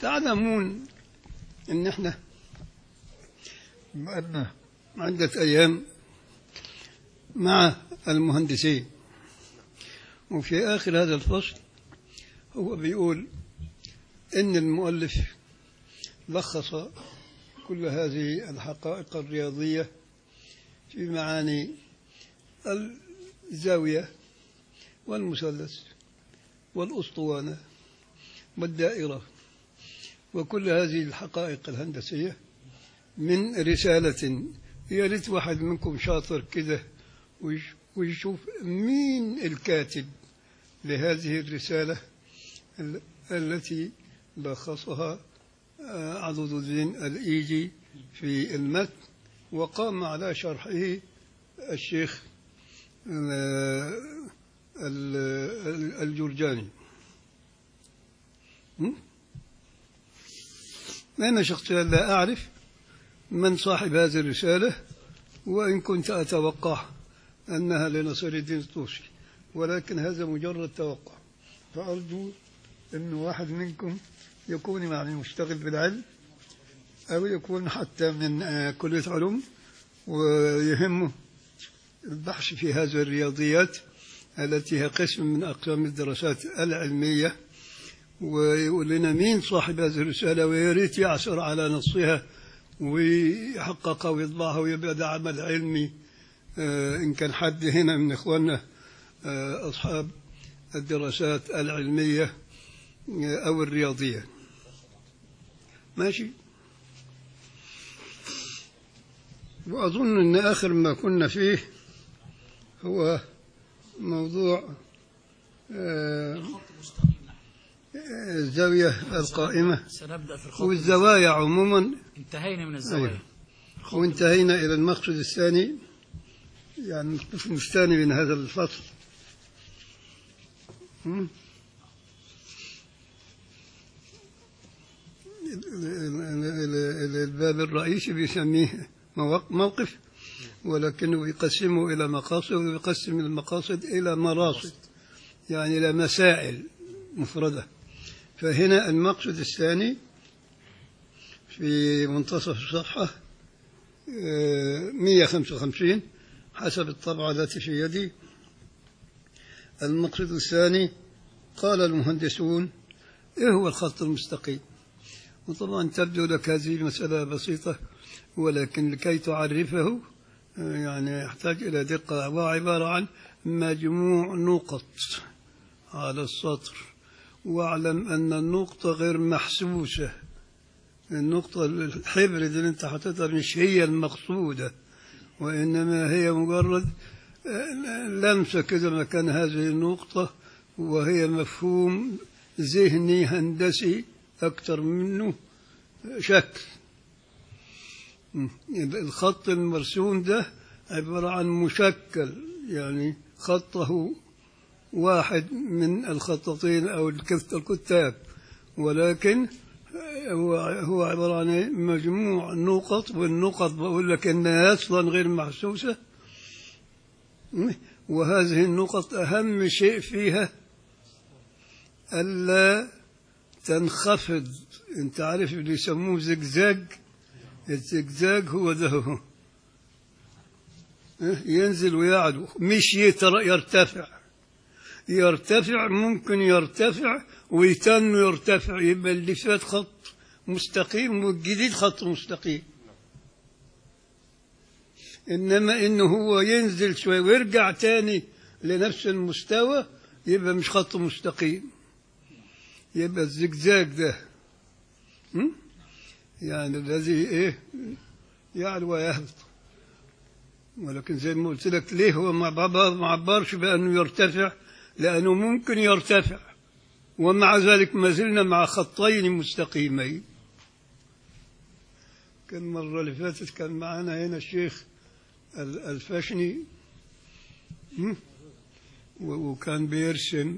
تعلمون ان احنا بقالنا عدة ايام مع المهندسين وفي اخر هذا الفصل هو بيقول ان المؤلف لخص كل هذه الحقائق الرياضية في معاني الزاوية والمثلث والأسطوانة والدائرة وكل هذه الحقائق الهندسية من رسالة يا ريت واحد منكم شاطر كده ويش- ويشوف مين الكاتب لهذه الرسالة ال- التي لخصها آه، عضد الدين الإيجي في المتن وقام على شرحه الشيخ آه، ال- ال- الجرجاني م? أنا شخصيا لا أعرف من صاحب هذه الرسالة وإن كنت أتوقع أنها لنصر الدين الطوسي ولكن هذا مجرد توقع فأرجو أن واحد منكم يكون يعني مشتغل بالعلم أو يكون حتى من آه، كلية علوم ويهمه البحث في هذه الرياضيات التي هي قسم من أقسام الدراسات العلمية ويقول لنا مين صاحب هذه الرسالة ويا ريت يعثر على نصها ويحققها ويطبعها ويبقى ده عمل علمي آه، إن كان حد هنا من إخواننا آه، أصحاب الدراسات العلمية آه، أو الرياضية ماشي وأظن أن آخر ما كنا فيه هو موضوع آه، الزاوية القائمة سنبدأ في الخط والزوايا عموما انتهينا من الزوايا أيوة. وانتهينا إلى المقصد الثاني يعني القسم الثاني من هذا الفصل م? ال- ال- ال- ال- الباب الرئيسي بيسميه مواق- موقف ولكنه يقسمه إلى مقاصد ويقسم المقاصد إلى مراصد يعني إلى مسائل مفردة فهنا المقصد الثاني في منتصف الصفحة آه، 155 حسب الطبعة التي في يدي المقصد الثاني قال المهندسون إيه هو الخط المستقيم وطبعا تبدو لك هذه المسألة بسيطة ولكن لكي تعرفه آه، يعني يحتاج إلى دقة هو عبارة عن مجموع نقط على السطر واعلم أن النقطة غير محسوسة النقطة الحبر دي اللي انت حاططها مش هي المقصودة وإنما هي مجرد آه، لمسة كده مكان هذه النقطة وهي مفهوم ذهني هندسي أكثر منه شكل م. الخط المرسوم ده عبارة عن مشكل يعني خطه واحد من الخطاطين أو الكت- الكتاب ولكن هو هو عبارة عن إيه؟ مجموع نقط والنقط بقول لك إنها أصلا غير محسوسة م? وهذه النقط أهم شيء فيها ألا تنخفض أنت عارف اللي يسموه زجزاج الزجزاج هو ده هو. اه؟ ينزل ويعلو مش يتر- يرتفع يرتفع ممكن يرتفع ويتن يرتفع يبقى اللي فات خط مستقيم والجديد خط مستقيم إنما إنه هو ينزل شوي ويرجع تاني لنفس المستوى يبقى مش خط مستقيم يبقى الزجزاج ده م? يعني الذي إيه يعلو ويهبط ولكن زي ما قلت لك ليه هو ما عبر- ما عبرش بأنه يرتفع لأنه ممكن يرتفع ومع ذلك ما زلنا مع خطين مستقيمين كان المرة اللي فاتت كان معنا هنا الشيخ ال- الفشني م? و- وكان بيرسم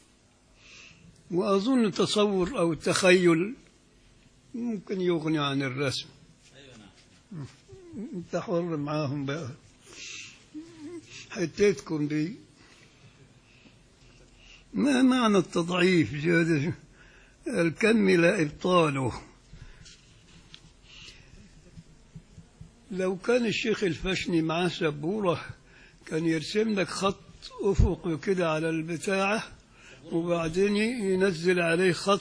وأظن تصور أو تخيل ممكن يغني عن الرسم انت حر معاهم بقى حتتكم دي ما معنى التضعيف هذا الكم لا إبطاله لو كان الشيخ الفشني معاه سبورة كان يرسم لك خط أفقي كده على البتاعة وبعدين ينزل عليه خط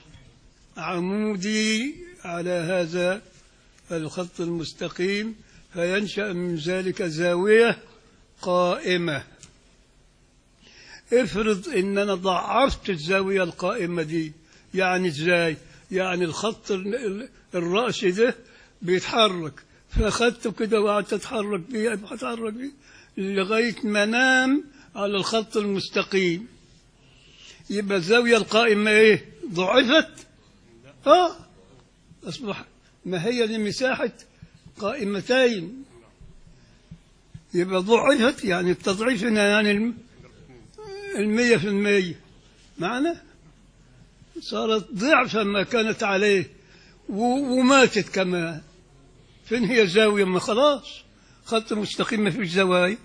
عمودي على هذا الخط المستقيم فينشأ من ذلك زاوية قائمة افرض ان انا ضعفت الزاوية القائمة دي يعني ازاي يعني الخط ال- ال- الرأسي ده بيتحرك فاخدته كده وقعدت اتحرك بيه اتحرك بيه لغاية ما انام على الخط المستقيم يبقى الزاوية القائمة ايه ضعفت اه اصبح ما هي لمساحة قائمتين يبقى ضعفت يعني التضعيف هنا يعني الم- المية في المية معنا صارت ضعف ما كانت عليه و- وماتت كمان فين هي الزاوية ما خلاص خط مستقيم ما فيش زوايا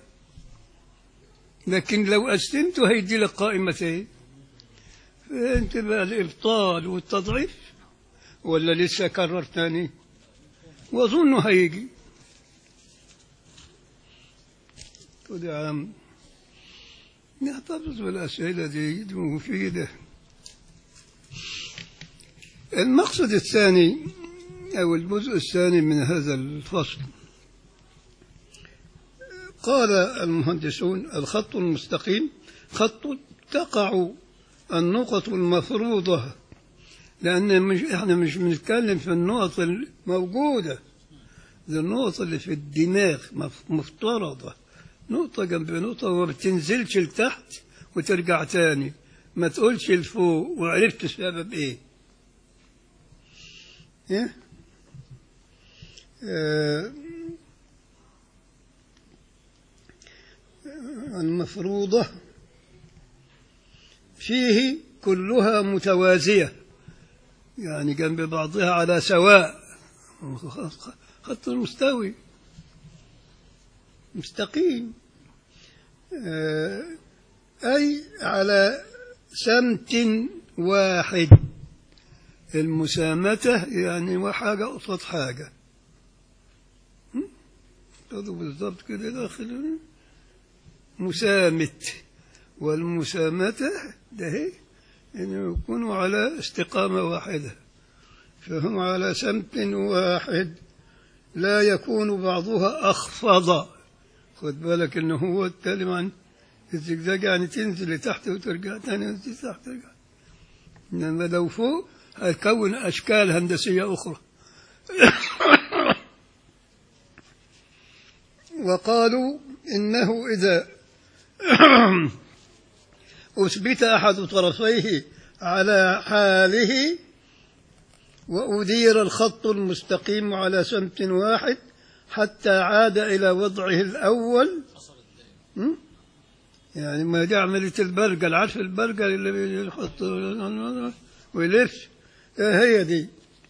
لكن لو قسمته هيدي لك قائمتين فانت بقى الإبطال والتضعيف ولا لسه كرر تاني وأظنه هيجي خد يا عم نحتفظ بالأسئلة دي دي مفيدة المقصد الثاني أو الجزء الثاني من هذا الفصل قال المهندسون الخط المستقيم خط تقع النقط المفروضة لأن مش إحنا مش بنتكلم في النقط الموجودة دي النقط اللي في الدماغ مف- مفترضة نقطة جنب نقطة وما بتنزلش لتحت وترجع تاني ما تقولش لفوق وعرفت السبب ايه ايه آه المفروضة فيه كلها متوازية يعني جنب بعضها على سواء خط مستوي مستقيم آه، أي على سمت واحد المسامتة يعني حاجة قصاد حاجة هم؟ خدوا بالضبط كده داخل مسامت والمسامتة ده هي أن يكونوا على استقامة واحدة فهم على سمت واحد لا يكون بعضها أخفض خد بالك إنه هو الكلم عن الزجزاج يعني تنزل لتحت وترجع تاني تنزل تحت ترجع إنما لو فوق هتكون أشكال هندسية أخرى وقالوا إنه إذا أثبت أحد طرفيه على حاله وأدير الخط المستقيم على سمت واحد حتى عاد إلى وضعه الأول م? يعني ما دي عملية البرجل عارف البرجل اللي بيحط ويلف آه هي دي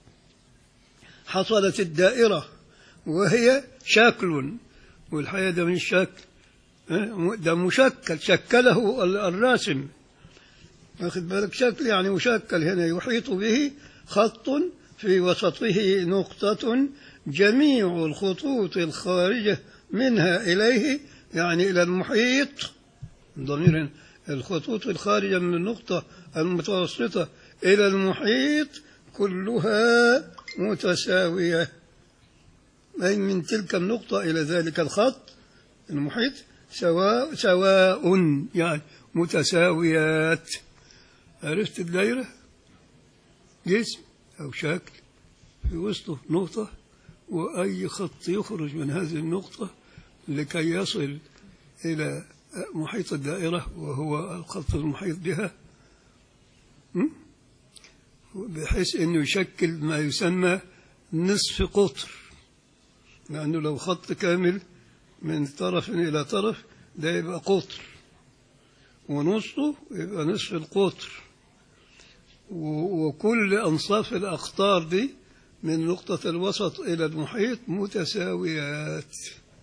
حصلت الدائرة وهي شكل والحقيقة ده من شكل آه، ده مشكل شكله ال- الراسم واخد بالك شكل يعني مشكل هنا يحيط به خط في وسطه نقطة جميع الخطوط الخارجة منها إليه يعني إلى المحيط ضمير هنا، الخطوط الخارجة من النقطة المتوسطة إلى المحيط كلها متساوية أي من تلك النقطة إلى ذلك الخط المحيط سواء سواء يعني متساويات عرفت الدائرة جسم أو شكل في وسطه نقطة وأي خط يخرج من هذه النقطة لكي يصل إلى محيط الدائرة وهو الخط المحيط بها م? بحيث أنه يشكل ما يسمى نصف قطر لأنه لو خط كامل من طرف إلى طرف ده يبقى قطر ونصه يبقى نصف القطر و- وكل أنصاف الأقطار دي من نقطة الوسط إلى المحيط متساويات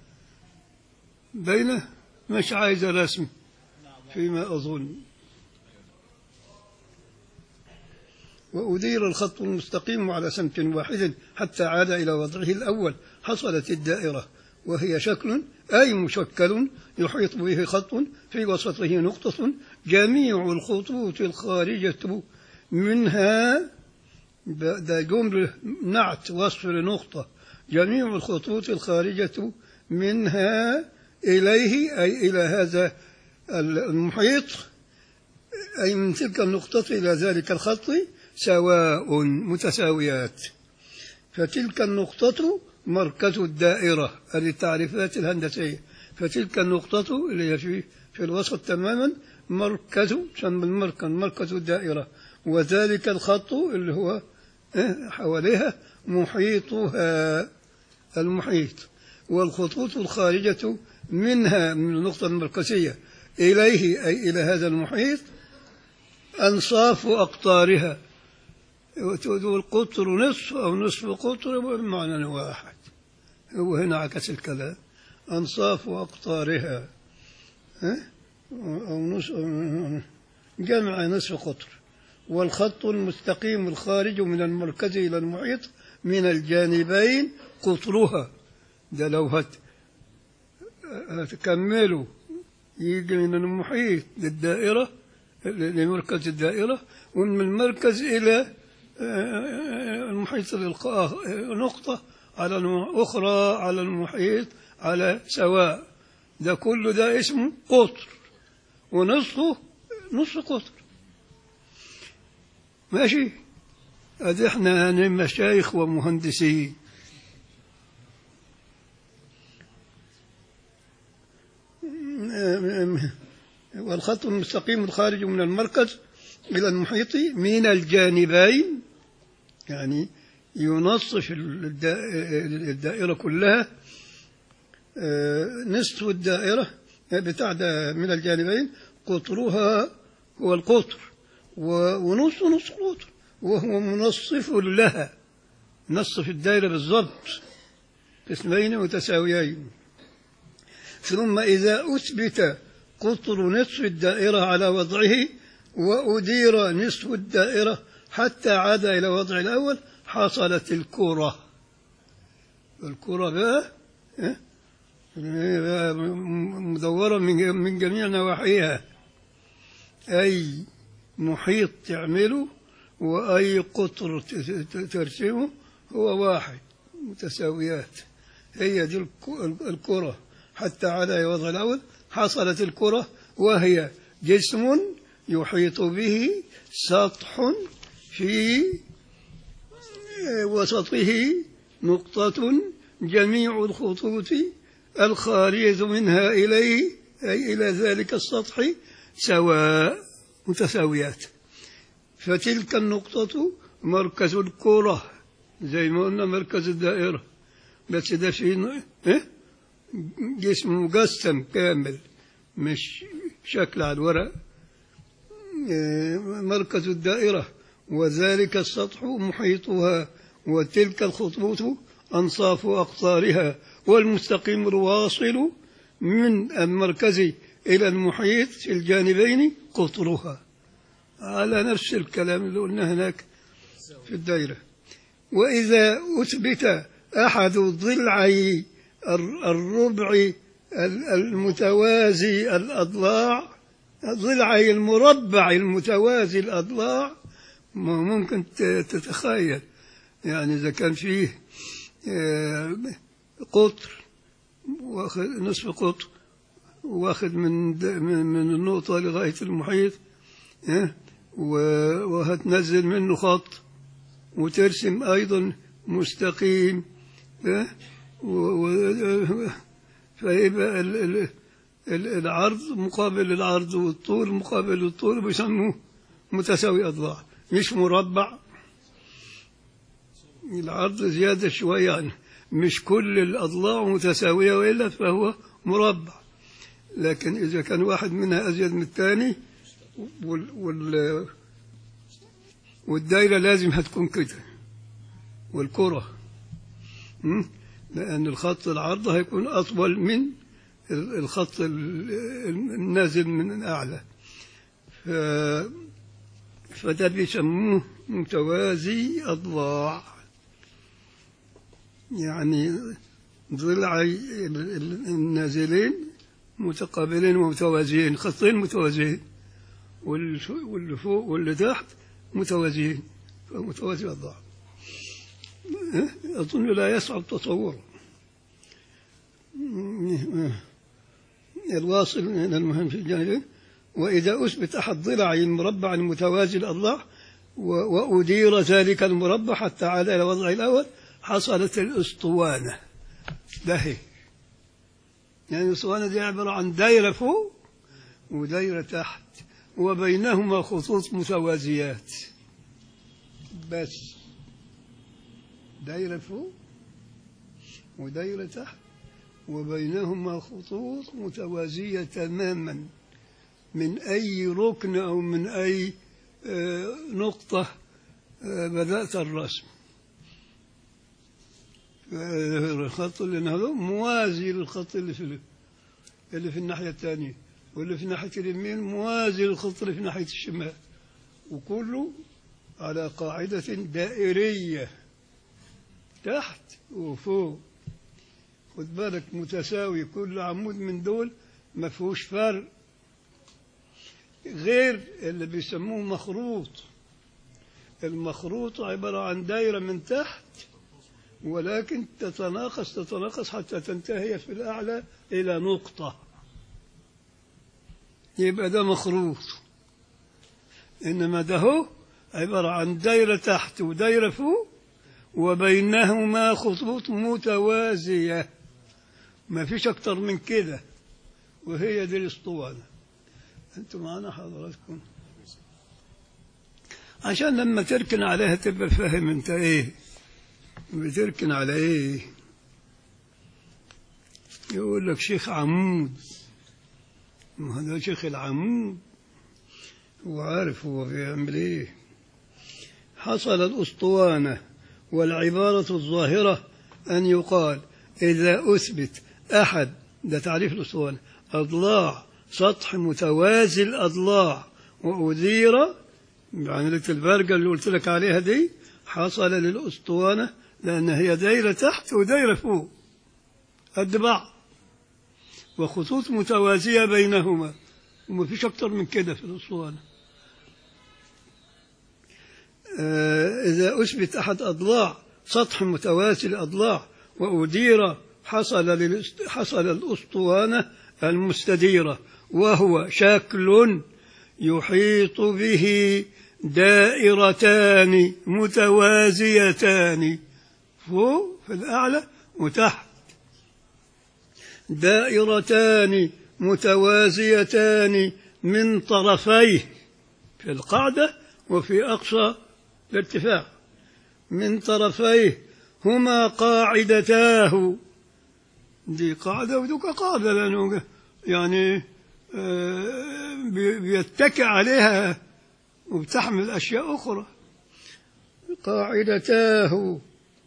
بينه مش عايزة رسم فيما أظن وأدير الخط المستقيم على سمت واحد حتى عاد إلى وضعه الأول حصلت الدائرة وهي شكل أي مشكل يحيط به خط في وسطه نقطة جميع الخطوط الخارجة منها ده جملة نعت وصف لنقطة جميع الخطوط الخارجة منها إليه أي إلى هذا المحيط أي من تلك النقطة إلى ذلك الخط سواء متساويات فتلك النقطة مركز الدائرة هذه التعريفات الهندسية فتلك النقطة اللي هي في, في الوسط تماما مركز تسمى المركز مركز الدائرة وذلك الخط اللي هو حواليها محيطها المحيط والخطوط الخارجة منها من النقطة المركزية إليه أي إلى هذا المحيط أنصاف أقطارها والقطر نصف أو نصف قطر بمعنى واحد هو هنا عكس الكلام أنصاف أقطارها أو نصف جمع نصف قطر والخط المستقيم الخارج من المركز إلى المحيط من الجانبين قطرها ده لو هت هتكملوا يجي من المحيط للدائرة لمركز الدائرة ومن المركز إلى المحيط نقطة على أخرى على المحيط على سواء ده كله ده اسمه قطر ونصفه نصف قطر ماشي ادي احنا مشايخ ومهندسين والخط المستقيم الخارج من المركز إلى المحيط من الجانبين يعني ينصف الدائرة كلها نصف الدائرة بتاع من الجانبين قطرها هو القطر ونصف نصف قطر وهو منصف لها نصف الدائرة بالضبط قسمين متساويين ثم إذا أثبت قطر نصف الدائرة على وضعه وأدير نصف الدائرة حتى عاد إلى وضع الأول حصلت الكرة الكرة بقى مدورة من جميع نواحيها أي محيط تعمله وأي قطر ترسمه هو واحد متساويات هي دي الكرة حتى عاد إلى وضع الأول حصلت الكرة وهي جسم يحيط به سطح في وسطه نقطة جميع الخطوط الخارجة منها إليه أي إلى ذلك السطح سواء متساويات فتلك النقطة مركز الكرة زي ما قلنا مركز الدائرة بس ده في إيه؟ جسم مقسم كامل مش شكل على الورق مركز الدائرة وذلك السطح محيطها وتلك الخطوط أنصاف أقطارها والمستقيم الواصل من المركز إلى المحيط في الجانبين قطرها على نفس الكلام اللي قلنا هناك في الدائرة وإذا أثبت أحد ضلعي الربع المتوازي الأضلاع ضلعي المربع المتوازي الأضلاع ممكن تتخيل يعني إذا كان فيه قطر واخد نصف قطر واخد من من النقطة لغاية المحيط وهتنزل منه خط وترسم أيضا مستقيم فيبقى العرض مقابل العرض والطول مقابل الطول بيسموه متساوي أضلاع مش مربع العرض زيادة شوية يعني مش كل الأضلاع متساوية وإلا فهو مربع لكن إذا كان واحد منها أزيد من الثاني وال وال والدايرة لازم هتكون كده والكرة لأن الخط العرض هيكون أطول من الخط النازل من أعلى فده بيسموه متوازي أضلاع يعني ضلعي ال- ال- النازلين متقابلين ومتوازيين خطين متوازيين واللي فوق- واللي فوق واللي تحت متوازيين فمتوازي الأضلاع أظن لا يصعب تصوره الواصل من المهم في الجانبين وإذا أثبت أحد ضلعي المربع المتوازي الأضلاع و- وأدير ذلك المربع حتى عاد إلى وضعه الأول حصلت الأسطوانة ده هي. يعني الأسطوانة دي عبارة عن دايرة فوق ودايرة تحت وبينهما خطوط متوازيات بس دايرة فوق ودايرة تحت وبينهما خطوط متوازية تماما من أي ركن أو من أي آه، نقطة آه، بدأت الرسم آه، الخط اللي نهضه موازي للخط اللي في اللي في الناحية الثانية واللي في ناحية اليمين موازي للخط اللي في ناحية الشمال وكله على قاعدة دائرية تحت وفوق خد بالك متساوي كل عمود من دول ما فيهوش فرق غير اللي بيسموه مخروط المخروط عبارة عن دايرة من تحت ولكن تتناقص تتناقص حتى تنتهي في الأعلى إلى نقطة يبقى ده مخروط إنما ده هو عبارة عن دايرة تحت ودايرة فوق وبينهما خطوط متوازية ما فيش أكتر من كده وهي دي الاسطوانة أنتم معنا حضراتكم عشان لما تركن عليها تبقى فاهم أنت إيه بتركن على إيه يقول لك شيخ عمود ما هذا شيخ العمود هو عارف هو بيعمل إيه حصل الأسطوانة والعبارة الظاهرة أن يقال إذا أثبت أحد ده تعريف الأسطوانة أضلاع سطح متوازي الأضلاع وأدير يعني لك البرجة اللي قلت لك عليها دي حصل للأسطوانة لأن هي دايرة تحت ودايرة فوق قد بعض وخطوط متوازية بينهما وما فيش أكتر من كده في الأسطوانة آه، إذا أثبت أحد أضلاع سطح متوازي الأضلاع وأدير حصل للأست- حصل الأسطوانة المستديرة وهو شكل يحيط به دائرتان متوازيتان فوق في الأعلى وتحت دائرتان متوازيتان من طرفيه في القاعدة وفي أقصى الارتفاع من طرفيه هما قاعدتاه دي قاعدة ودوك قاعدة لأنه يعني آه، بي- بيتكئ عليها وبتحمل أشياء أخرى قاعدتاه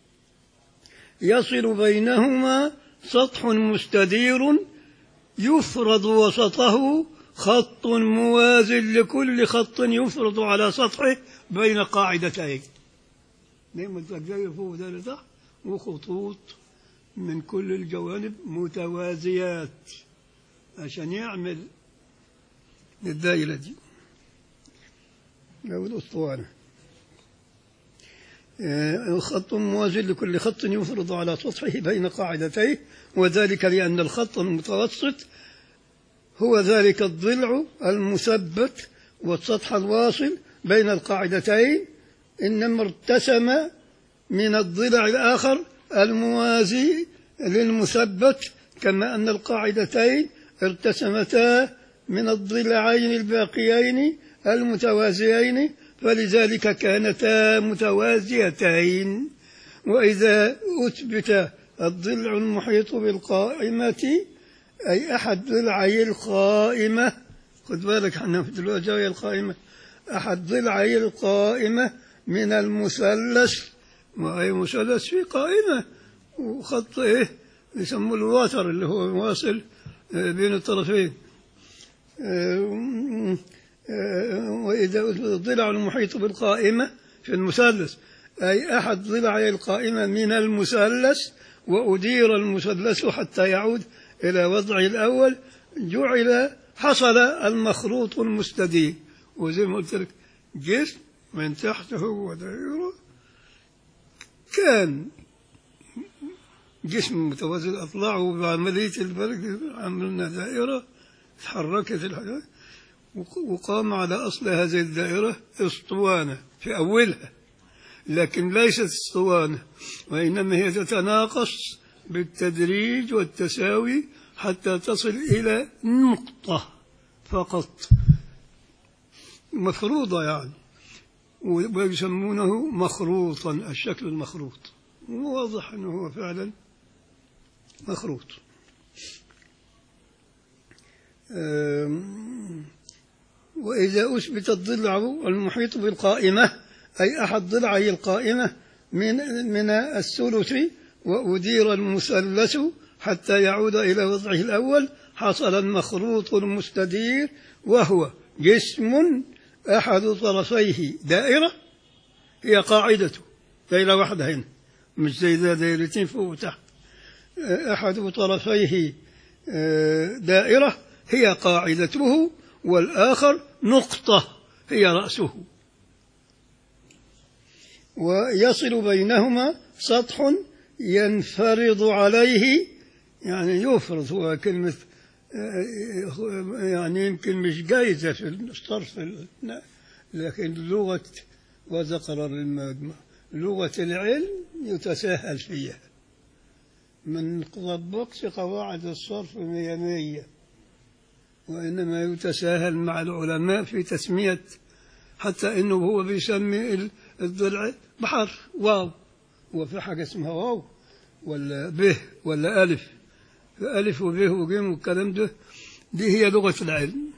يصل بينهما سطح مستدير يفرض وسطه خط موازن لكل خط يفرض على سطحه بين قاعدتين دايما تلاقي فوق ده تحت وخطوط من كل الجوانب متوازيات عشان يعمل الدائرة دي أو الأسطوانة آه، خط موازن لكل خط يفرض على سطحه بين قاعدتيه وذلك لأن الخط المتوسط هو ذلك الضلع المثبت والسطح الواصل بين القاعدتين إنما ارتسم من الضلع الآخر الموازي للمثبت كما أن القاعدتين ارتسمتا من الضلعين الباقيين المتوازيين فلذلك كانتا متوازيتين وإذا أثبت الضلع المحيط بالقائمة أي أحد ضلعي القائمة خد بالك احنا في دلوقتي زاوية القائمة أحد ضلعي القائمة من المثلث وأي مثلث فيه قائمة وخط إيه يسموه الوتر اللي هو واصل آه، بين الطرفين آه، آه، وإذا الضلع المحيط بالقائمة في المثلث أي أحد ضلعي القائمة من المثلث وأدير المثلث حتى يعود إلى وضعه الأول جعل حصل المخروط المستدير وزي ما قلت لك جسم من تحته ودائرة كان جسم متوازي الأضلاع وبعملية البرق عملنا دائرة تحركت الحاجات وق- وقام على أصل هذه الدائرة اسطوانة في أولها لكن ليست اسطوانة وإنما هي تتناقص بالتدريج والتساوي حتى تصل إلى نقطة فقط مفروضة يعني ويسمونه مخروطا الشكل المخروط واضح أنه هو فعلا مخروط أم، وإذا أثبت الضلع المحيط بالقائمة أي أحد ضلعي القائمة من من الثلث وأدير المثلث حتى يعود إلى وضعه الأول حصل المخروط المستدير وهو جسم أحد طرفيه دائرة هي قاعدته دائرة واحدة هنا مش زي ذا دائرتين فوق وتحت أحد طرفيه آه، دائرة هي قاعدته والآخر نقطة هي رأسه ويصل بينهما سطح ينفرض عليه يعني يفرض هو كلمة آه، يعني يمكن مش جايزة في الصرف ال- لكن لغة وذكر المجمع لغة العلم يتساهل فيها من طبقش قواعد الصرف مية مية وإنما يتساهل مع العلماء في تسمية حتى إنه هو بيسمي ال- الضلع بحرف واو وفي حاجة اسمها واو ولا به ولا ألف ألف وبه وجيم والكلام ده دي هي لغة العلم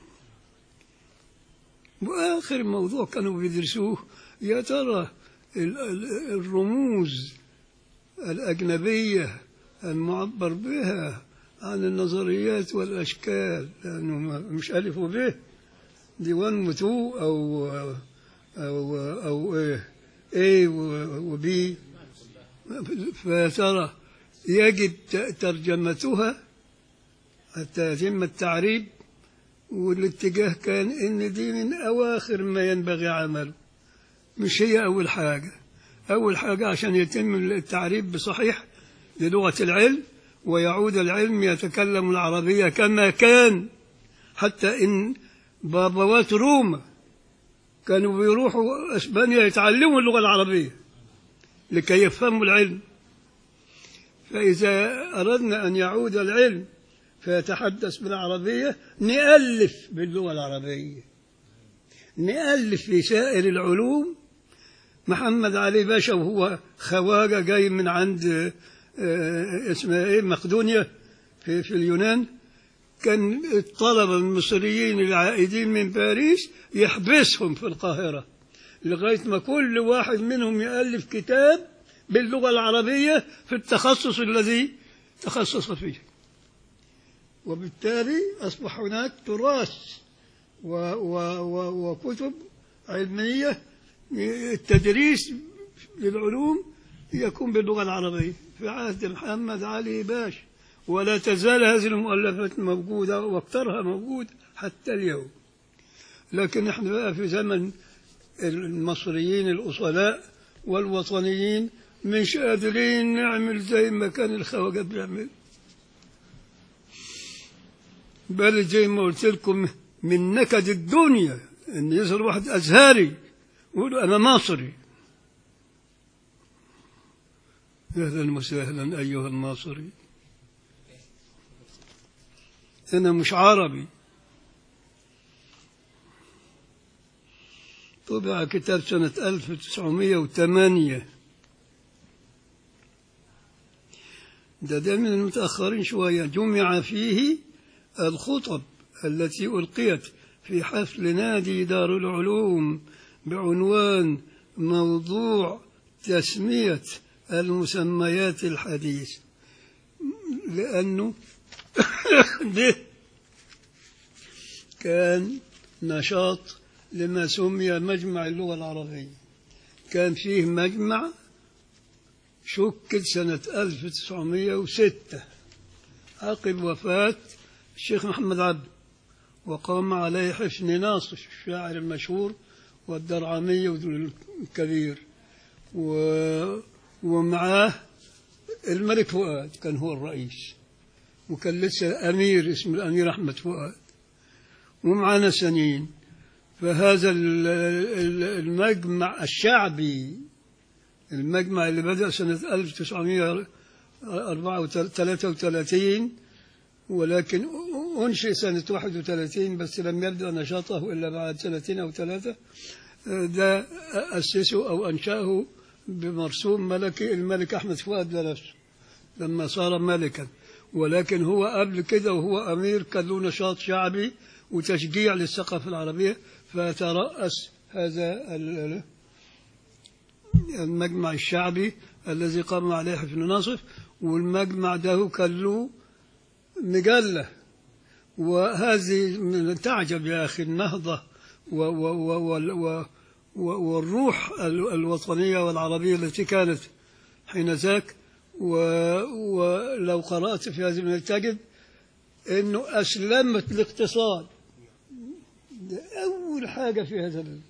وآخر موضوع كانوا بيدرسوه يا ترى ال- ال- الرموز الأجنبية المعبر بها عن النظريات والأشكال لأنه ما- مش ألف وب دي 1 و 2 أو أو أو إيه A و B فترى يجب ت- ترجمتها حتى يتم التعريب والاتجاه كان إن دي من أواخر ما ينبغي عمله مش هي أول حاجة أول حاجة عشان يتم التعريب بصحيح للغة العلم ويعود العلم يتكلم العربية كما كان حتى إن بابوات روما كانوا بيروحوا اسبانيا يتعلموا اللغه العربيه لكي يفهموا العلم فاذا اردنا ان يعود العلم فيتحدث بالعربيه نالف باللغه العربيه نالف في سائر العلوم محمد علي باشا وهو خواجه جاي من عند آه، اسمها ايه مقدونيا في, في اليونان كان الطلبة المصريين العائدين من باريس يحبسهم في القاهرة لغاية ما كل واحد منهم يألف كتاب باللغة العربية في التخصص الذي تخصص فيه وبالتالي أصبح هناك تراث و و و وكتب علمية التدريس للعلوم يكون باللغة العربية في عهد محمد علي باشا ولا تزال هذه المؤلفات موجودة وأكثرها موجود حتى اليوم لكن احنا بقى في زمن المصريين الأصلاء والوطنيين مش قادرين نعمل زي ما كان الخواجة بيعمل بل زي ما قلت لكم من نكد الدنيا ان يظهر واحد ازهري يقول انا مصري اهلا وسهلا ايها المصري أنا مش عربي طبع كتاب سنة 1908 ده ده من المتأخرين شوية جمع فيه الخطب التي ألقيت في حفل نادي دار العلوم بعنوان موضوع تسمية المسميات الحديث لأنه ده كان نشاط لما سمي مجمع اللغة العربية كان فيه مجمع شكل سنة 1906 عقب وفاة الشيخ محمد عبد وقام عليه حسن ناصر الشاعر المشهور والدرعمي الكبير و... ومعاه الملك فؤاد كان هو الرئيس وكان لسه أمير اسمه الأمير أحمد فؤاد ومعانا سنين فهذا ال- ال- المجمع الشعبي المجمع اللي بدأ سنة 1933 ولكن أنشئ سنة 31 بس لم يبدأ نشاطه إلا بعد سنتين أو ثلاثة ده أسسه أو أنشأه بمرسوم ملكي الملك أحمد فؤاد لنفسه لما صار ملكا ولكن هو قبل كده وهو أمير كان له نشاط شعبي وتشجيع للثقافة العربية فترأس هذا ال- المجمع الشعبي الذي قام عليه حفن ناصف والمجمع ده كان له مجلة وهذه من تعجب يا أخي النهضة و و و و و والروح ال- الوطنية والعربية التي كانت حين ذاك و- ولو قرأت في هذه المجلة تجد أنه أسلمت الاقتصاد ده أول حاجة في هذا ال-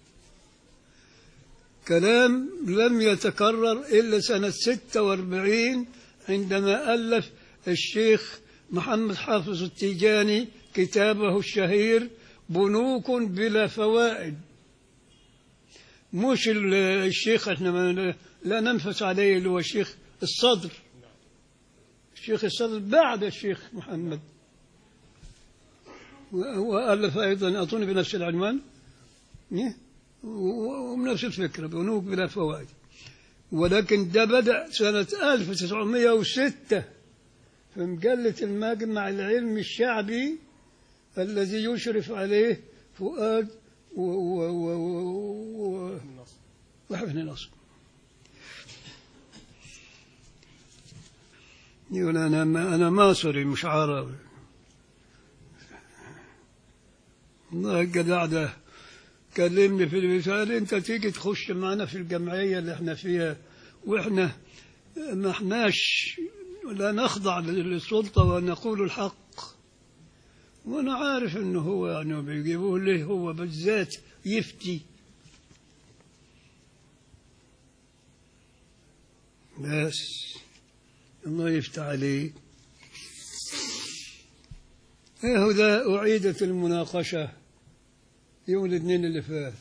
كلام لم يتكرر إلا سنة 46 عندما ألف الشيخ محمد حافظ التيجاني كتابه الشهير بنوك بلا فوائد مش ال- الشيخ احنا ما- لا ننفس عليه اللي هو الشيخ الصدر الشيخ الصدر بعد الشيخ محمد و- وألف أيضا أظن بنفس العنوان إيه؟ و- وبنفس الفكرة بنوك بلا فوائد ولكن ده بدأ سنة 1906 في مجلة المجمع العلمي الشعبي الذي يشرف عليه فؤاد و و و و و وحفن نصر يقول أنا ما أنا مصري مش عربي الله قد ده كلمني في المثال انت تيجي تخش معنا في الجمعيه اللي احنا فيها واحنا ما احناش لا نخضع للسلطه ونقول الحق وانا عارف انه هو يعني بيجيبوه ليه هو بالذات يفتي بس الله يفتح عليك ايه ده اعيدت المناقشه يوم الاثنين اللي فات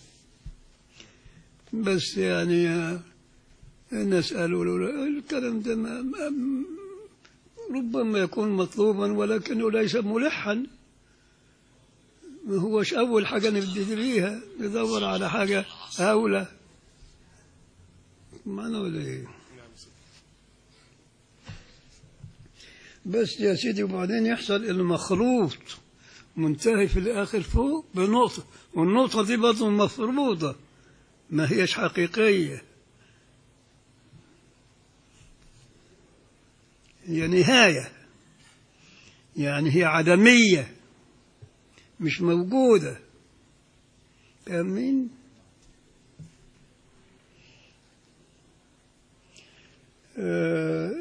بس يعني آه، الناس قالوا له الكلام ده ما ما- ربما يكون مطلوبا ولكنه ليس ملحا ما هوش أول حاجة نبتدي بيها ندور على حاجة أولى معنى ولا إيه بس يا سيدي وبعدين يحصل المخلوط منتهي في الآخر فوق بنقطة والنقطة دي برضه مفروضة ما هيش حقيقية هي نهاية يعني هي عدمية مش موجودة فاهمين؟ آه،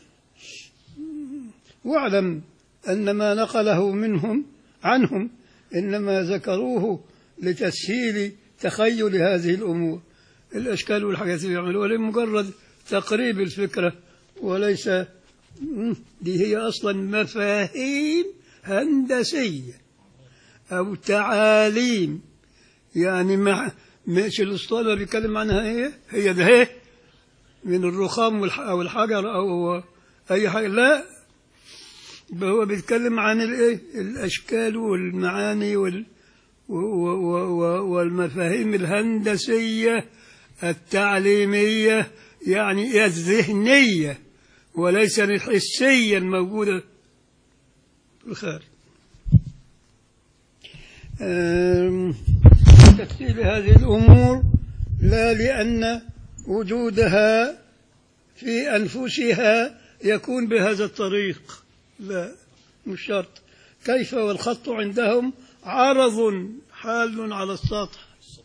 واعلم أن ما نقله منهم عنهم إنما ذكروه لتسهيل تخيل هذه الأمور الأشكال والحاجات اللي يعملوها لمجرد تقريب الفكرة وليس مم، دي هي أصلا مفاهيم هندسية أو تعاليم يعني ما مش الأسطوانة بيتكلم عنها إيه هي ده إيه من الرخام والح- أو الحجر أو أي حاجة لا يبقى هو بيتكلم عن الايه الاشكال والمعاني وال و- و- و- والمفاهيم الهندسيه التعليميه يعني الذهنيه وليس الحسيه الموجوده في الخارج أم، تفصيل هذه الامور لا لان وجودها في انفسها يكون بهذا الطريق لا مش شرط كيف والخط عندهم عرض حال على السطح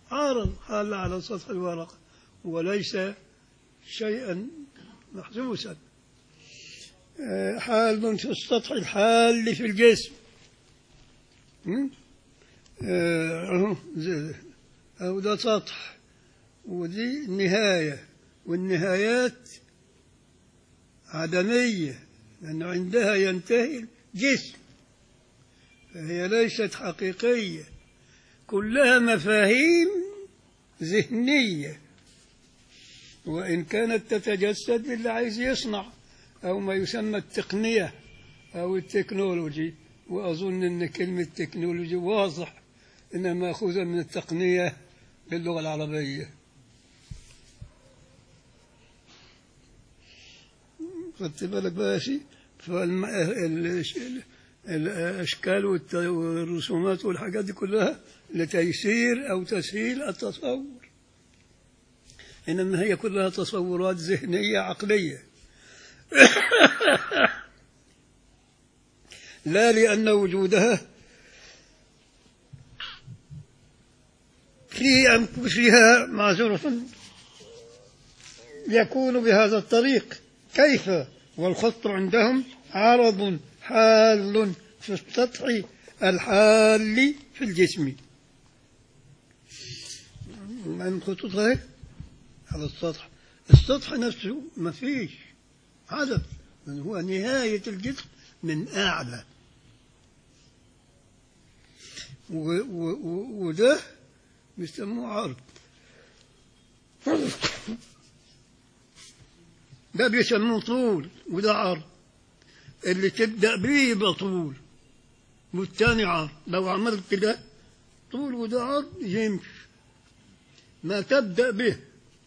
عارض حال على سطح الورقة وليس شيئا محسوسا آه، حال في السطح الحال في الجسم م? آه، أهو زي- أو ده سطح ودي نهاية والنهايات عدمية لأن عندها ينتهي الجسم فهي ليست حقيقية كلها مفاهيم ذهنية وإن كانت تتجسد للي عايز يصنع أو ما يسمى التقنية أو التكنولوجي وأظن أن كلمة تكنولوجي واضح إنها مأخوذة من التقنية باللغة العربية خدت بالك بقى شيء فالأشكال والت- والرسومات والحاجات دي كلها لتيسير أو تسهيل التصور إنما هي كلها تصورات ذهنية عقلية لا لأن وجودها في أنفسها معذرة يكون بهذا الطريق كيف والخط عندهم عرض حال في السطح الحال في الجسم من خطوط هيك على السطح السطح نفسه ما فيش عدد من هو نهاية الجسم من أعلى و و و وده بيسموه عرض ده بيسموه طول وده عرض اللي تبدأ بيه يبقى طول والتاني عرض لو عملت كده طول وده عرض يمشي ما تبدأ به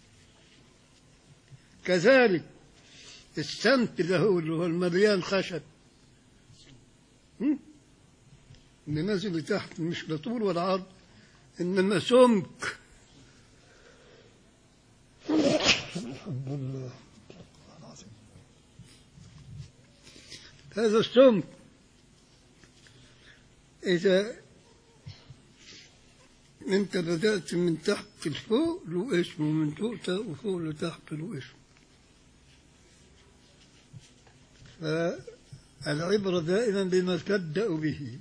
كذلك السمت اللي هو اللي هو المليان خشب هم؟ اللي نازل لتحت مش لا طول ولا عرض إنما سمك الحمد لله هذا السمك إذا أنت بدأت من تحت لفوق له اسم ومن فوق وفوق لتحت له اسم فالعبرة دائما بما تبدأ به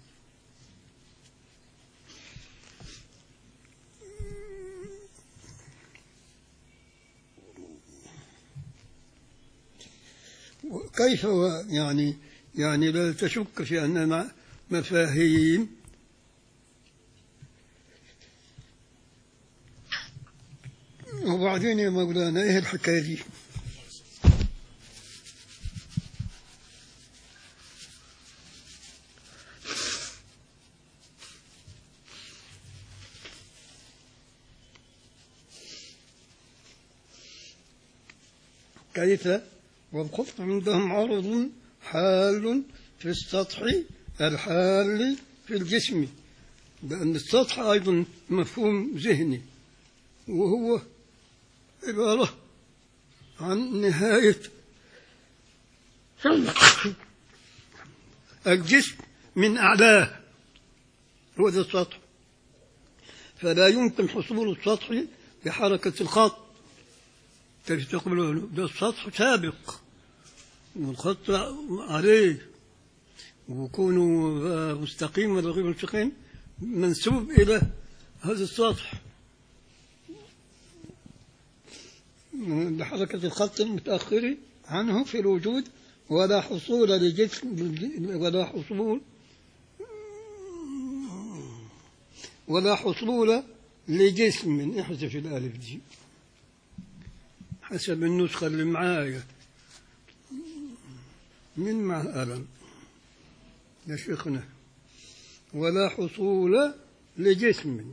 كيف هو يعني يعني لا تشك في أن مفاهيم وبعدين يا مولانا ايه الحكايه دي؟ كيف والخط عندهم عرض حال في السطح الحال في الجسم لأن السطح أيضا مفهوم ذهني وهو عبارة عن نهاية الجسم من أعلاه هو ذا السطح فلا يمكن حصول السطح بحركة الخط تقول ده السطح سابق والخط عليه وكونه مستقيم ولا غير مستقيم منسوب إلى هذا السطح لحركة الخط المتأخر عنه في الوجود ولا حصول لجسم ولا حصول ولا حصول لجسم احذف الألف دي حسب النسخة اللي معايا من مع ألم يا شيخنا ولا حصول لجسم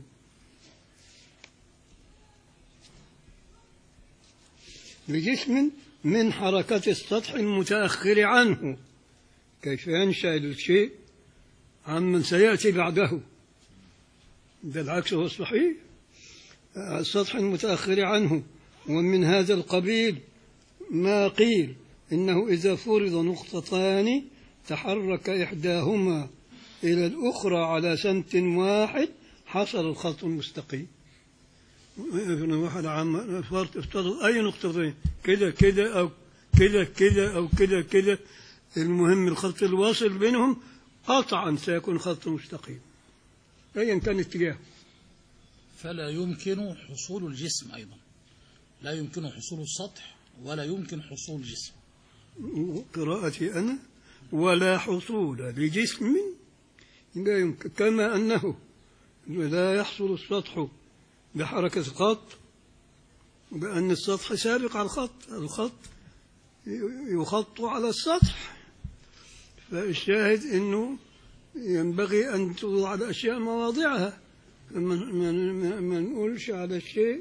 لجسم من حركة السطح المتأخر عنه كيف ينشأ الشيء عمن سيأتي بعده ده العكس هو الصحيح السطح المتأخر عنه ومن هذا القبيل ما قيل إنه إذا فرض نقطتان تحرك إحداهما إلى الأخرى على سمت واحد حصل الخط المستقيم ابن واحد عام فرض افترض أي نقطتين كده كده أو كده كده أو كده كده المهم الخط الواصل بينهم قطعا سيكون خط مستقيم أيا كان اتجاهه فلا يمكن حصول الجسم أيضا لا يمكن حصول السطح ولا يمكن حصول الجسم قراءتي أنا ولا حصول لجسم لا يمكن كما أنه لا يحصل السطح بحركة الخط بأن السطح سابق على الخط الخط يخط على السطح فالشاهد أنه ينبغي أن توضع الأشياء مواضعها ما ما- ما- ما نقولش على الشيء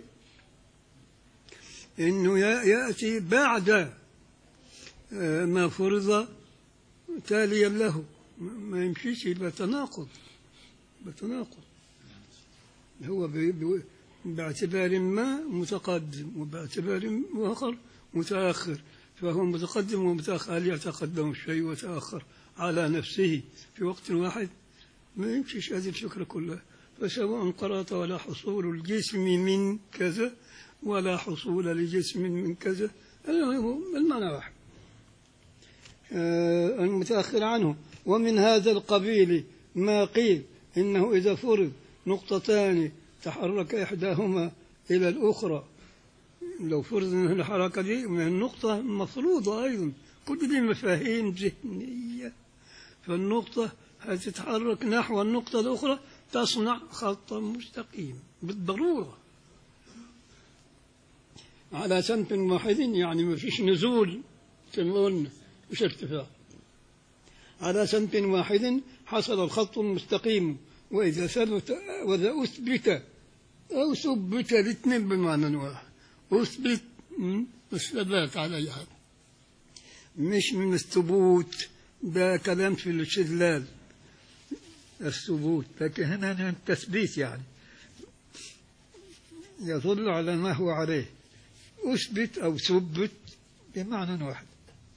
انه يا- ياتي بعد آه، ما فرض تاليا له ما- ما يمشيش يبقى تناقض بتناقض هو ب- ب- باعتبار ما متقدم وباعتبار آخر متأخر فهو متقدم ومتأخر هل يتقدم الشيء ويتأخر على نفسه في وقت واحد ما يمشيش هذه الفكرة كلها فسواء قرأت ولا حصول الجسم من كذا ولا حصول لجسم من كذا المهم المعنى واحد آه، المتأخر عنه ومن هذا القبيل ما قيل إنه إذا فرض نقطتان تحرك إحداهما إلى الأخرى لو فرض أن الحركة دي من النقطة مفروضة أيضا كل دي مفاهيم ذهنية فالنقطة هتتحرك نحو النقطة الأخرى تصنع خطا مستقيم بالضرورة على سمت واحد يعني ما فيش نزول كما قلنا مش ارتفاع على سمت واحد حصل الخط المستقيم وإذا ثبت وإذا أثبت أو ثبت الاثنين بمعنى واحد أثبت م، الثبات على أي حال مش من الثبوت ده كلام في الاستدلال الثبوت لكن هنا من التثبيت يعني يدل على ما هو عليه أثبت أو ثبت بمعنى واحد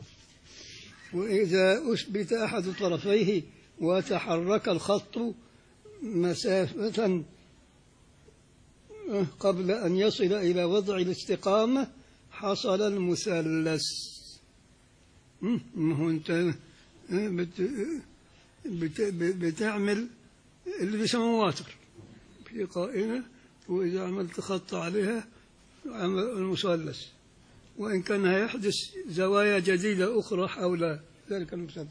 وإذا أثبت أحد طرفيه وتحرك الخط مسافة قبل أن يصل إلى وضع الاستقامة حصل المثلث م- ما هو أنت بت بت بتعمل اللي بيسموه واتر في قائمة وإذا عملت خط عليها عمل المثلث وإن كان هيحدث زوايا جديدة أخرى حول ذلك المثلث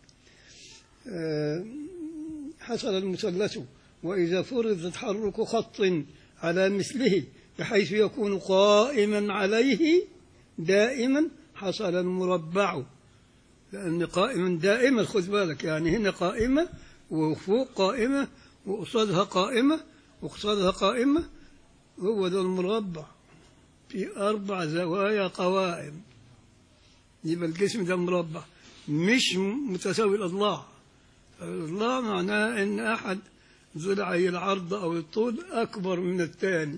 آه، حصل المثلث وإذا فرض تحرك خط على مثله بحيث يكون قائما عليه دائما حصل المربع لأن قائما دائما خذ بالك يعني هنا قائمة وفوق قائمة وقصادها قائمة وقصادها قائمة هو ده المربع في أربع زوايا قوائم يبقى الجسم ده مربع مش متساوي الأضلاع الأضلاع معناه إن أحد ضلعي العرض أو الطول أكبر من الثاني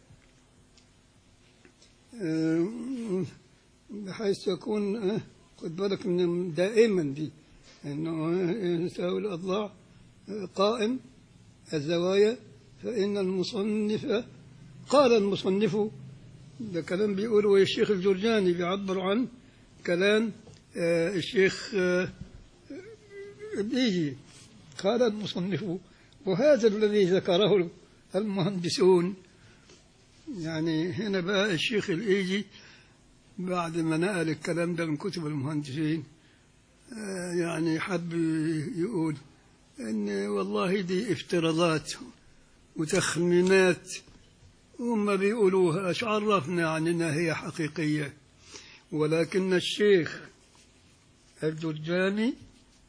آه، بحيث يكون آه، خد بالك من دائما دي انه يساوي الاضلاع قائم الزوايا فان المصنف قال المصنف ده كلام بيقوله الشيخ الجرجاني بيعبر عن كلام آه، الشيخ آه، الإيجي قال المصنف وهذا الذي ذكره المهندسون يعني هنا بقى الشيخ الإيجي بعد ما نقل الكلام ده من كتب المهندسين آه، يعني حب يقول ان والله دي افتراضات وتخمينات هم بيقولوها ايش عرفنا عن انها هي حقيقيه ولكن الشيخ الجرجاني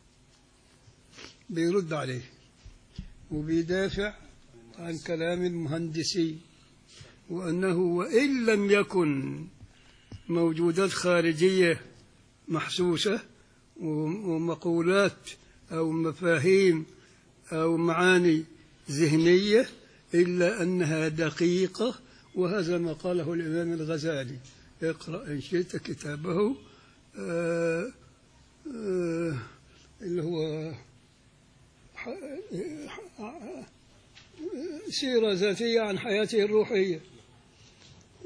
بيرد عليه وبيدافع عن كلام المهندسين وانه وان لم يكن موجودات خارجية محسوسة ومقولات أو مفاهيم أو معاني ذهنية إلا أنها دقيقة وهذا ما قاله الإمام الغزالي اقرأ إن شئت كتابه آه آه اللي هو ح- ح- سيرة ذاتية عن حياته الروحية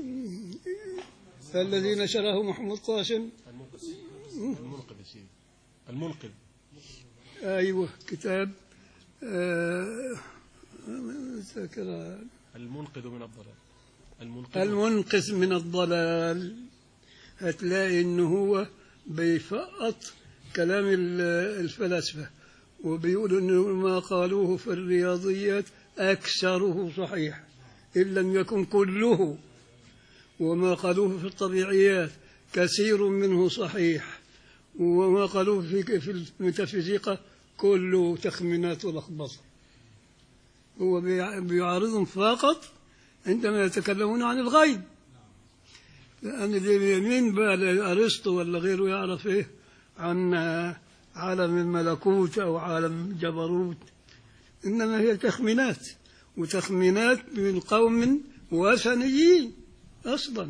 الذي نشره محمود قاسم المنقذ المنقذ يا سيدي المنقذ أيوه كتاب آه، ذاكرة المنقذ من الضلال المنقذ المنقذ من الضلال هتلاقي انه هو بيفقط كلام ال- الفلاسفة وبيقول انه ما قالوه في الرياضيات اكثره صحيح ان لم يكن كله وما قالوه في الطبيعيات كثير منه صحيح وما قالوه في في الميتافيزيقا كله تخمينات ولخبطه هو بيع- بيعارضهم فقط عندما يتكلمون عن الغيب لأن دي مين بقى أرسطو ولا غيره يعرف إيه عن عالم الملكوت أو عالم جبروت إنما هي تخمينات وتخمينات من قوم وثنيين أصلا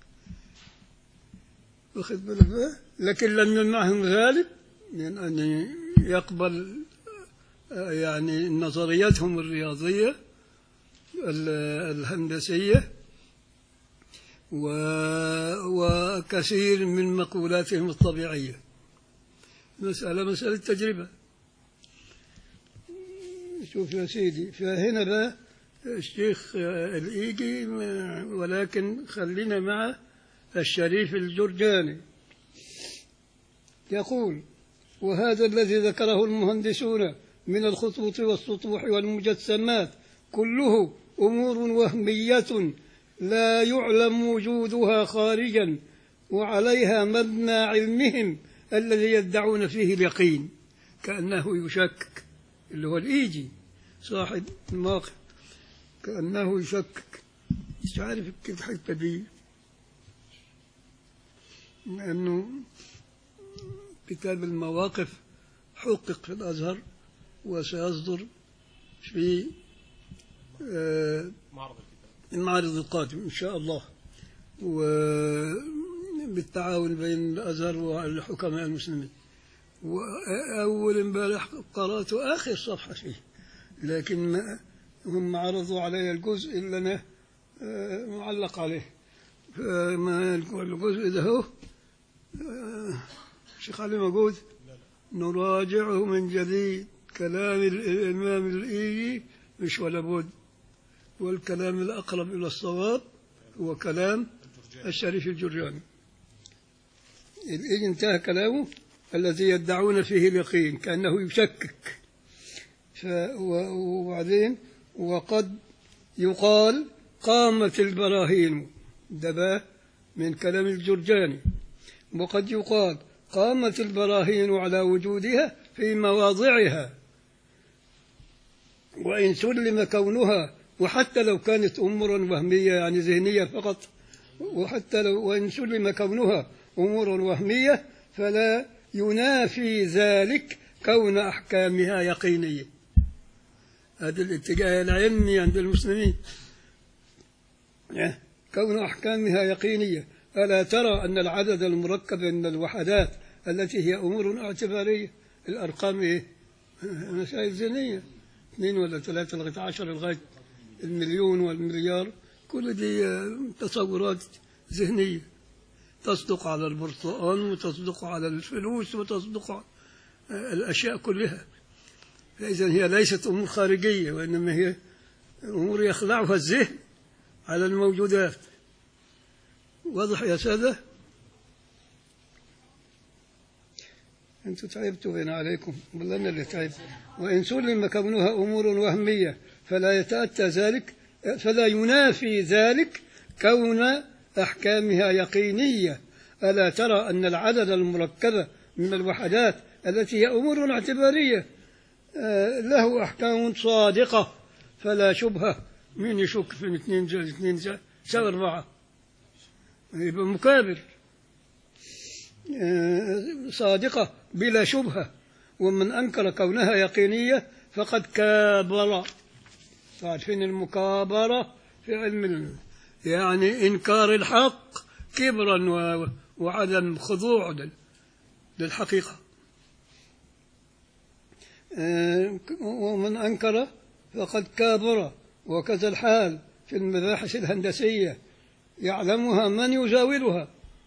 واخد بالك بقى؟ لكن لم يمنعهم ذلك من أن يقبل آه، يعني نظرياتهم الرياضية ال- الهندسية و- وكثير من مقولاتهم الطبيعية مسألة مسألة تجربة شوف يا سيدي فهنا بقى الشيخ آه، الإيجي ما- ولكن خلينا مع الشريف الجرجاني يقول وهذا الذي ذكره المهندسون من الخطوط والسطوح والمجسمات كله أمور وهمية لا يعلم وجودها خارجا وعليها مبنى علمهم الذي يدعون فيه اليقين كأنه يشكك اللي هو الإيجي صاحب المواقف كأنه يشكك مش عارف كيف الحتة دي لأنه كتاب المواقف حقق في الأزهر وسيصدر في آه، معرض الكتاب المعرض القادم إن شاء الله وبالتعاون بين الأزهر والحكماء المسلمين وأول امبارح قرأت آخر صفحة فيه لكن ما هم عرضوا علي الجزء اللي أنا آه، معلق عليه فما الجزء ده هو آه، الشيخ علي موجود نراجعه من جديد كلام الإمام الإيجي مش ولا بد والكلام الأقرب إلى الصواب هو كلام الشريف الجرجاني الإيجي انتهى كلامه الذي يدعون فيه اليقين كأنه يشكك ف و- وبعدين وقد يقال قامت البراهين ده بقى من كلام الجرجاني وقد يقال قامت البراهين على وجودها في مواضعها وإن سلم كونها وحتى لو كانت أمورا وهمية يعني ذهنية فقط وحتى لو وإن سلم كونها أمورا وهمية فلا ينافي ذلك كون أحكامها يقينية هذا الاتجاه العلمي عند المسلمين كون أحكامها يقينية ألا ترى أن العدد المركب من الوحدات التي هي أمور اعتبارية الأرقام إيه؟ مسائل ذهنية اثنين ولا ثلاثة لغاية عشر لغاية المليون والمليار كل دي آه، تصورات ذهنية تصدق على البرتقال وتصدق على الفلوس وتصدق على آه، الأشياء كلها فإذا هي ليست أمور خارجية وإنما هي أمور يخلعها الذهن على الموجودات واضح يا سادة أنتم تعبتوا بين عليكم والله أنا اللي تعبت وإن سلم كونها أمور وهمية فلا يتأتى ذلك فلا ينافي ذلك كون أحكامها يقينية ألا ترى أن العدد المركب من الوحدات التي هي أمور اعتبارية آه، له أحكام صادقة فلا شبهة من يشك في اثنين زائد اثنين زائد سوى أربعة يبقى مكابر آه، صادقة بلا شبهة ومن أنكر كونها يقينية فقد كابر تعرفين المكابرة في علم ال- يعني إنكار الحق كبرا و- وعدم خضوع لل- للحقيقة آه، ومن أنكر فقد كابر وكذا الحال في المباحث الهندسية يعلمها من يزاولها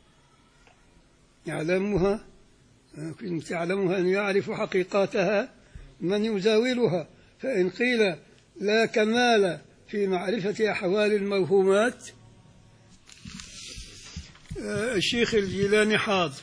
يعلمها كنت يعلمها أن يعرف حقيقاتها من يزاولها فإن قيل لا كمال في معرفة أحوال الموهومات آه، الشيخ الجيلاني حاضر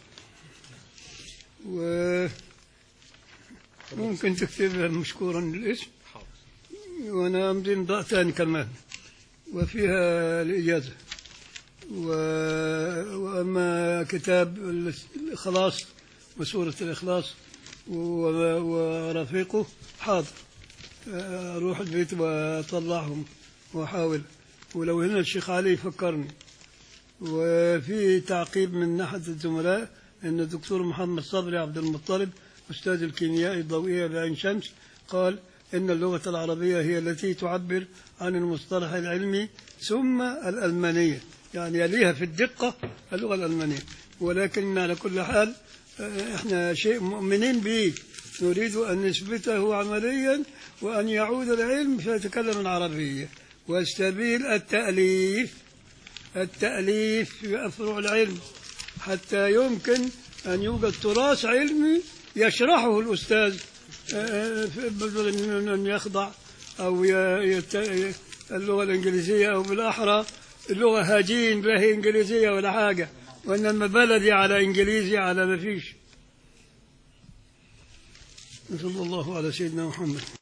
وممكن تكتب مشكورا الاسم حاضر وانا امضي امضاء ثاني كمان وفيها الاجازه و... واما كتاب الاخلاص وسوره الاخلاص و... ورفيقه حاضر اروح البيت واطلعهم واحاول ولو هنا الشيخ علي يفكرني وفي تعقيب من أحد الزملاء أن الدكتور محمد صبري عبد المطلب أستاذ الكيمياء الضوئية بعين شمس قال إن اللغة العربية هي التي تعبر عن المصطلح العلمي ثم الألمانية يعني يليها في الدقة اللغة الألمانية ولكن على كل حال آه، احنا شيء مؤمنين به نريد أن نثبته عمليا وأن يعود العلم فيتكلم العربية والسبيل التأليف التأليف في أفرع العلم حتى يمكن أن يوجد تراث علمي يشرحه الأستاذ آه، في- بدل من أن يخضع أو ي- يت- اللغة الإنجليزية أو بالأحرى اللغة هاجين لا هي إنجليزية ولا حاجة وإنما بلدي على إنجليزي على ما فيش صلى الله على سيدنا محمد